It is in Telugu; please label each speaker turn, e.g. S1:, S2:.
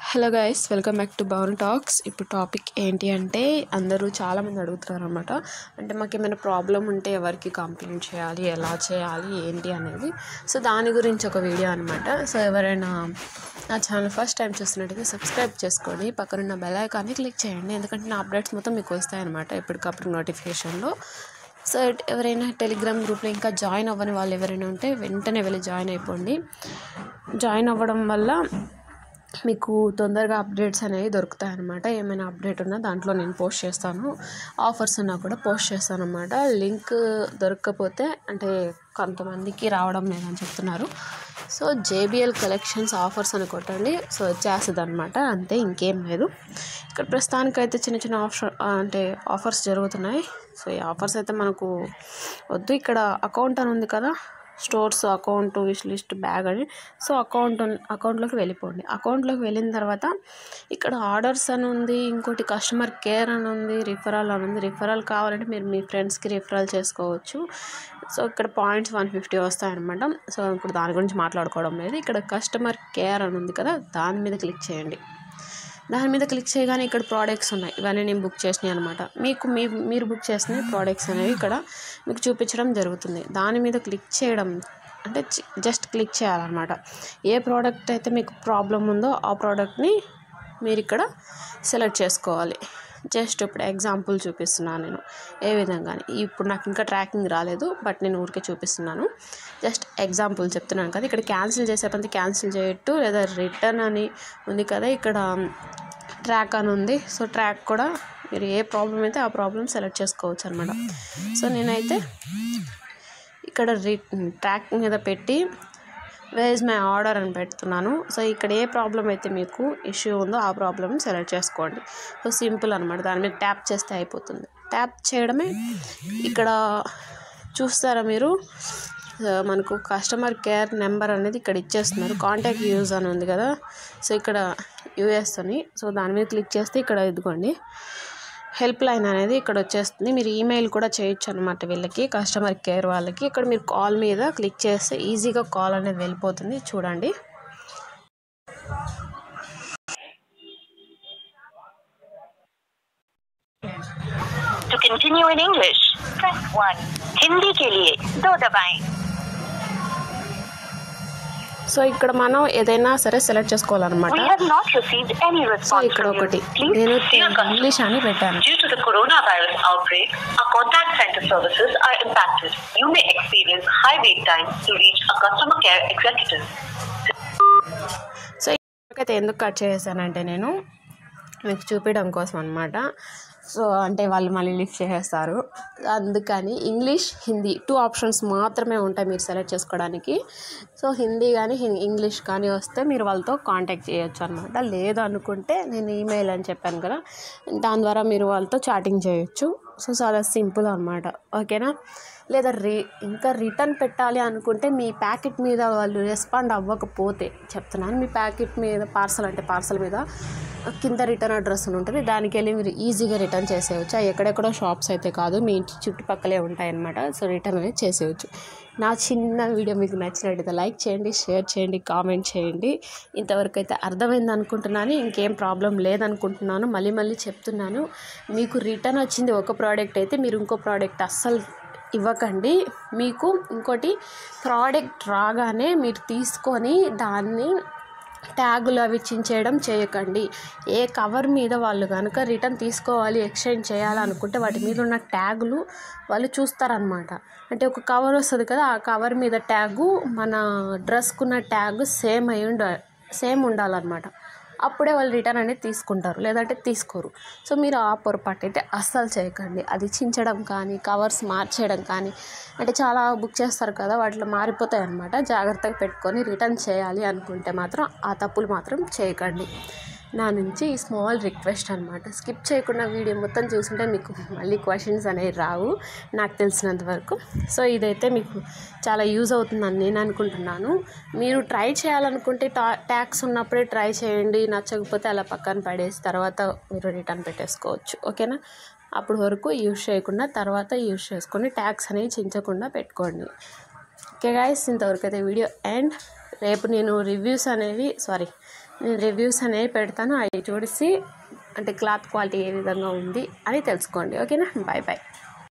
S1: Hello guys welcome back to Bhavan talks ఇప్పుడు టాపిక్ ఏంటి అంటే అందరూ చాలామంది అడుగుతున్నారు అనమాట అంటే మాకు ఏమైనా ప్రాబ్లం ఉంటే ఎవరికి కంప్లైంట్ చేయాలి ఎలా చేయాలి ఏంటి అనేది సో దాని గురించి ఒక వీడియో అనమాట సో ఎవరైనా నా ఛానల్ ఫస్ట్ టైం చూస్తున్నట్టయితే సబ్స్క్రైబ్ చేసుకోండి పక్కనున్న బెల్ ఐకాన్ని క్లిక్ చేయండి ఎందుకంటే నా అప్డేట్స్ మొత్తం మీకు వస్తాయన్నమాట ఎప్పటికప్పుడు నోటిఫికేషన్లో సో ఎవరైనా టెలిగ్రామ్ గ్రూప్లో ఇంకా జాయిన్ అవ్వని వాళ్ళు ఎవరైనా ఉంటే వెంటనే వెళ్ళి జాయిన్ అయిపోండి జాయిన్ అవ్వడం వల్ల మీకు తొందరగా అప్డేట్స్ అనేవి దొరుకుతాయి అనమాట ఏమైనా అప్డేట్ ఉన్నా దాంట్లో నేను పోస్ట్ చేస్తాను ఆఫర్స్ ఉన్నా కూడా పోస్ట్ చేస్తాను అనమాట లింక్ దొరకకపోతే అంటే కొంతమందికి రావడం లేదని చెప్తున్నారు సో జేబిఎల్ కలెక్షన్స్ ఆఫర్స్ అని కొట్టండి సో వచ్చేస్తుంది అనమాట అంతే ఇంకేం లేదు ఇక్కడ ప్రస్తుతానికైతే చిన్న చిన్న ఆఫర్ అంటే ఆఫర్స్ జరుగుతున్నాయి సో ఈ ఆఫర్స్ అయితే మనకు వద్దు ఇక్కడ అకౌంట్ అని ఉంది కదా stores account wish list bag అని సో అకౌంట్ అకౌంట్లోకి వెళ్ళిపోండి అకౌంట్లోకి వెళ్ళిన తర్వాత ఇక్కడ ఆర్డర్స్ అని ఉంది ఇంకోటి కస్టమర్ కేర్ అని ఉంది రిఫరల్ అని ఉంది రిఫరల్ కావాలంటే మీరు మీ ఫ్రెండ్స్కి రిఫరల్ చేసుకోవచ్చు సో ఇక్కడ పాయింట్స్ వన్ ఫిఫ్టీ వస్తాయన్నమాట సో ఇప్పుడు దాని గురించి మాట్లాడుకోవడం లేదు ఇక్కడ కస్టమర్ కేర్ అని ఉంది కదా దాని మీద క్లిక్ చేయండి దాని మీద క్లిక్ చేయగానే ఇక్కడ ప్రోడక్ట్స్ ఉన్నాయి ఇవన్నీ నేను బుక్ చేసినాయి అనమాట మీకు మీ మీరు బుక్ చేసిన ప్రోడక్ట్స్ అనేవి ఇక్కడ మీకు చూపించడం జరుగుతుంది దాని మీద క్లిక్ చేయడం అంటే జస్ట్ క్లిక్ చేయాలన్నమాట ఏ ప్రోడక్ట్ అయితే మీకు ప్రాబ్లం ఉందో ఆ ప్రోడక్ట్ని మీరు ఇక్కడ సెలెక్ట్ చేసుకోవాలి జస్ట్ ఇప్పుడు ఎగ్జాంపుల్ చూపిస్తున్నాను నేను ఏ విధంగా ఇప్పుడు నాకు ఇంకా ట్రాకింగ్ రాలేదు బట్ నేను ఊరికే చూపిస్తున్నాను జస్ట్ ఎగ్జాంపుల్ చెప్తున్నాను కదా ఇక్కడ క్యాన్సిల్ చేసే పని క్యాన్సిల్ చేయట్టు లేదా రిటర్న్ అని ఉంది కదా ఇక్కడ ట్రాక్ అని ఉంది సో ట్రాక్ కూడా మీరు ఏ ప్రాబ్లం అయితే ఆ ప్రాబ్లం సెలెక్ట్ చేసుకోవచ్చు అనమాట సో నేనైతే ఇక్కడ రి ట్రాక్ మీద పెట్టి వేజ్ మై ఆర్డర్ అని పెడుతున్నాను సో ఇక్కడ ఏ ప్రాబ్లం అయితే మీకు ఇష్యూ ఉందో ఆ ప్రాబ్లమ్ సెలెక్ట్ చేసుకోండి సో సింపుల్ అనమాట దాని మీద ట్యాప్ చేస్తే అయిపోతుంది ట్యాప్ చేయడమే ఇక్కడ చూస్తారా మీరు మనకు కస్టమర్ కేర్ నెంబర్ అనేది ఇక్కడ ఇచ్చేస్తున్నారు కాంటాక్ట్ యూజ్ అని ఉంది కదా సో ఇక్కడ యూఎస్ అని సో దాని మీద క్లిక్ చేస్తే ఇక్కడ ఇదిగోండి హెల్ప్ లైన్ అనేది ఇక్కడ వచ్చేస్తుంది మీరు ఈమెయిల్ కూడా చేయొచ్చు అనమాట వీళ్ళకి కస్టమర్ కేర్ వాళ్ళకి ఇక్కడ మీరు కాల్ మీద క్లిక్ చేస్తే ఈజీగా కాల్ అనేది వెళ్ళిపోతుంది చూడండి
S2: To continue in English, press 1. Hindi के लिए दो दबाएं
S1: సో ఇక్కడ మనం ఏదైనా సరే సెలెక్ట్ చేసుకోవాలన్నమాట
S2: We have not received any
S1: so
S2: response
S1: ఇక్కడ
S2: from you.
S1: ఒకటి
S2: Please
S1: నేను
S2: dear customer,
S1: ఇంగ్లీష్ అని పెట్టాను
S2: Due to the coronavirus outbreak, our contact center services are impacted. You may experience high wait times to reach a customer care executive.
S1: So ఇక్కడికైతే ఎందుకు కట్ చేశానంటే నేను మీకు చూపించడం కోసం అనమాట సో అంటే వాళ్ళు మళ్ళీ లిఫ్ట్ చేసేస్తారు అందుకని ఇంగ్లీష్ హిందీ టూ ఆప్షన్స్ మాత్రమే ఉంటాయి మీరు సెలెక్ట్ చేసుకోవడానికి సో హిందీ కానీ హిం- ఇంగ్లీష్ కానీ వస్తే మీరు వాళ్ళతో కాంటాక్ట్ చేయొచ్చు అనమాట లేదు అనుకుంటే నేను ఈమెయిల్ అని చెప్పాను కదా దాని ద్వారా మీరు వాళ్ళతో చాటింగ్ చేయొచ్చు సో చాలా సింపుల్ అనమాట ఓకేనా లేదా రీ ఇంకా రిటర్న్ పెట్టాలి అనుకుంటే మీ ప్యాకెట్ మీద వాళ్ళు రెస్పాండ్ అవ్వకపోతే చెప్తున్నాను మీ ప్యాకెట్ మీద పార్సల్ అంటే పార్సల్ మీద కింద రిటర్న్ అడ్రస్ అని ఉంటుంది దానికి వెళ్ళి మీరు ఈజీగా రిటర్న్ చేసేయచ్చు అవి ఎక్కడెక్కడో షాప్స్ అయితే కాదు మీ ఇంటి చుట్టుపక్కలే ఉంటాయన్నమాట సో రిటర్న్ అనేది చేసేయచ్చు నా చిన్న వీడియో మీకు నచ్చినట్టయితే లైక్ చేయండి షేర్ చేయండి కామెంట్ చేయండి ఇంతవరకు అయితే అర్థమైంది అనుకుంటున్నాను ఇంకేం ప్రాబ్లం లేదనుకుంటున్నాను మళ్ళీ మళ్ళీ చెప్తున్నాను మీకు రిటర్న్ వచ్చింది ఒక ప్రోడక్ట్ అయితే మీరు ఇంకో ప్రోడక్ట్ అస్సలు ఇవ్వకండి మీకు ఇంకోటి ప్రోడక్ట్ రాగానే మీరు తీసుకొని దాన్ని ట్యాగులు అవి చించేయడం చేయకండి ఏ కవర్ మీద వాళ్ళు కనుక రిటర్న్ తీసుకోవాలి ఎక్స్చేంజ్ చేయాలనుకుంటే వాటి మీద ఉన్న ట్యాగులు వాళ్ళు చూస్తారనమాట అంటే ఒక కవర్ వస్తుంది కదా ఆ కవర్ మీద ట్యాగు మన డ్రెస్కున్న ట్యాగ్ సేమ్ అయి ఉండ సేమ్ ఉండాలన్నమాట అప్పుడే వాళ్ళు రిటర్న్ అనేది తీసుకుంటారు లేదంటే తీసుకోరు సో మీరు ఆ పొరపాటు అయితే అస్సలు చేయకండి అది చించడం కానీ కవర్స్ మార్చేయడం కానీ అంటే చాలా బుక్ చేస్తారు కదా వాటిలో మారిపోతాయి అన్నమాట జాగ్రత్తగా పెట్టుకొని రిటర్న్ చేయాలి అనుకుంటే మాత్రం ఆ తప్పులు మాత్రం చేయకండి నా నుంచి ఈ స్మాల్ రిక్వెస్ట్ అనమాట స్కిప్ చేయకుండా వీడియో మొత్తం చూసుంటే మీకు మళ్ళీ క్వశ్చన్స్ అనేవి రావు నాకు తెలిసినంత వరకు సో ఇదైతే మీకు చాలా యూజ్ అవుతుందని నేను అనుకుంటున్నాను మీరు ట్రై చేయాలనుకుంటే టా ట్యాక్స్ ఉన్నప్పుడే ట్రై చేయండి నచ్చకపోతే అలా పక్కన పడేసి తర్వాత మీరు రిటర్న్ పెట్టేసుకోవచ్చు ఓకేనా అప్పటి వరకు యూజ్ చేయకుండా తర్వాత యూజ్ చేసుకొని ట్యాక్స్ అనేవి చించకుండా పెట్టుకోండి ఓకే గాయస్ ఇంతవరకు అయితే వీడియో అండ్ రేపు నేను రివ్యూస్ అనేవి సారీ నేను రివ్యూస్ అనేవి పెడతాను అవి చూసి అంటే క్లాత్ క్వాలిటీ ఏ విధంగా ఉంది అని తెలుసుకోండి ఓకేనా బాయ్ బాయ్